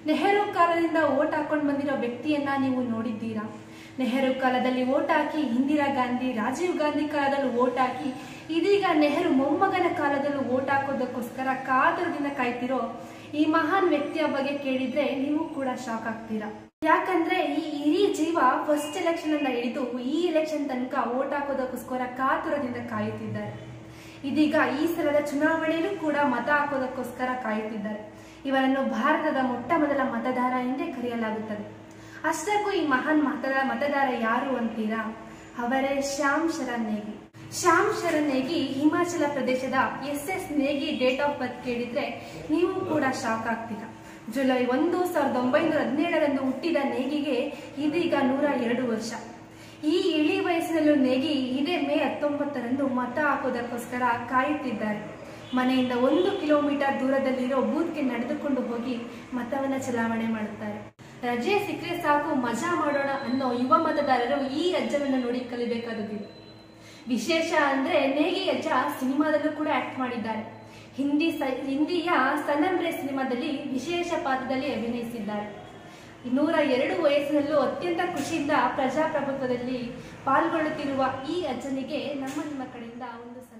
ನೆಹರು ಕಾಲದಿಂದ ಓಟ್ ಹಾಕೊಂಡು ಬಂದಿರೋ ವ್ಯಕ್ತಿಯನ್ನ ನೀವು ನೋಡಿದ್ದೀರಾ ನೆಹರು ಕಾಲದಲ್ಲಿ ಓಟ್ ಹಾಕಿ ಇಂದಿರಾ ಗಾಂಧಿ ರಾಜೀವ್ ಗಾಂಧಿ ಕಾಲದಲ್ಲಿ ಓಟ್ ಹಾಕಿ ಇದೀಗ ನೆಹರು ಮೊಮ್ಮಗನ ಕಾಲದಲ್ಲೂ ಓಟ್ ಹಾಕೋದಕ್ಕೋಸ್ಕರ ಕಾತರದಿಂದ ಕಾಯ್ತಿರೋ ಈ ಮಹಾನ್ ವ್ಯಕ್ತಿಯ ಬಗ್ಗೆ ಕೇಳಿದ್ರೆ ನೀವು ಕೂಡ ಶಾಕ್ ಆಗ್ತೀರಾ ಯಾಕಂದ್ರೆ ಈ ಇಡೀ ಜೀವ ಫಸ್ಟ್ ಎಲೆಕ್ಷನ್ ಅನ್ನ ಹಿಡಿದು ಈ ಎಲೆಕ್ಷನ್ ತನಕ ಓಟ್ ಹಾಕೋದಕ್ಕೋಸ್ಕರ ಕಾತುರದಿಂದ ಕಾಯುತ್ತಿದ್ದಾರೆ ಇದೀಗ ಈ ಸಲದ ಚುನಾವಣೆಯಲ್ಲೂ ಕೂಡ ಮತ ಹಾಕೋದಕ್ಕೋಸ್ಕರ ಕಾಯುತ್ತಿದ್ದಾರೆ ಇವರನ್ನು ಭಾರತದ ಮೊಟ್ಟ ಮೊದಲ ಮತದಾರ ಎಂದೇ ಕರೆಯಲಾಗುತ್ತದೆ ಅಷ್ಟಕ್ಕೂ ಈ ಮಹಾನ್ ಮತದ ಮತದಾರ ಯಾರು ಅಂತೀರಾ ಅವರೇ ಶ್ಯಾಮ್ ಶರಣ್ ನೇಗಿ ಶ್ಯಾಮ್ ಶರಣ್ ನೇಗಿ ಹಿಮಾಚಲ ಪ್ರದೇಶದ S S Negi date of birth ಕೇಳಿದ್ರೆ ನೀವು ಕೂಡ ಶಾಕ್ ಆಗ್ತೀರಾ ಜುಲೈ ಒಂದು ಸಾವಿರದ ಒಂಬೈನೂರ ಹದಿನೇಳರಂದು ಹುಟ್ಟಿದ ನೇಗಿಗೆ ಇದೀಗ ನೂರ ಎರಡು ವರ್ಷ ಈ ಇಳಿ ವಯಸ್ಸಿನಲ್ಲೂ ನೇಗಿ ಇದೇ ಮೇ ಹತ್ತೊಂಬತ್ತರಂದು ಮತ ಹಾಕೋದಕ್ಕೋಸ್ಕರ ಕಾಯುತ್ತಿದ್ದಾರೆ ಮನೆಯಿಂದ ಒಂದು ಕಿಲೋಮೀಟರ್ ದೂರದಲ್ಲಿರೋ ಬೂತ್ಗೆ ನಡೆದುಕೊಂಡು ಹೋಗಿ ಮತವನ್ನ ಚಲಾವಣೆ ಮಾಡುತ್ತಾರೆ ರಜೆ ಸಿಕ್ಕರೆ ಸಾಕು ಮಜಾ ಮಾಡೋಣ ಅನ್ನೋ ಯುವ ಮತದಾರರು ಈ ಅಜ್ಜನನ್ನ ನೋಡಿ ಕಲಿಬೇಕಾದದ್ದು ವಿಶೇಷ ಅಂದ್ರೆ ನೇಗಿ ಅಜ್ಜ ಸಿನಿಮಾದಲ್ಲೂ ಕೂಡ ಆಕ್ಟ್ ಮಾಡಿದ್ದಾರೆ ಹಿಂದಿ ಸ- ಹಿಂದಿಯ ಸನಂಬ್ರೆ ಸಿನಿಮಾದಲ್ಲಿ ವಿಶೇಷ ಪಾತ್ರದಲ್ಲಿ ಅಭಿನಯಿಸಿದ್ದಾರೆ ನೂರ ಎರಡು ವಯಸ್ಸಿನಲ್ಲೂ ಅತ್ಯಂತ ಖುಷಿಯಿಂದ ಪ್ರಜಾಪ್ರಭುತ್ವದಲ್ಲಿ ಪಾಲ್ಗೊಳ್ಳುತ್ತಿರುವ ಈ ಅಜ್ಜನಿಗೆ ನಮ್ಮ ನಿಮ್ಮ ಕಡೆಯಿಂದ ಒಂದು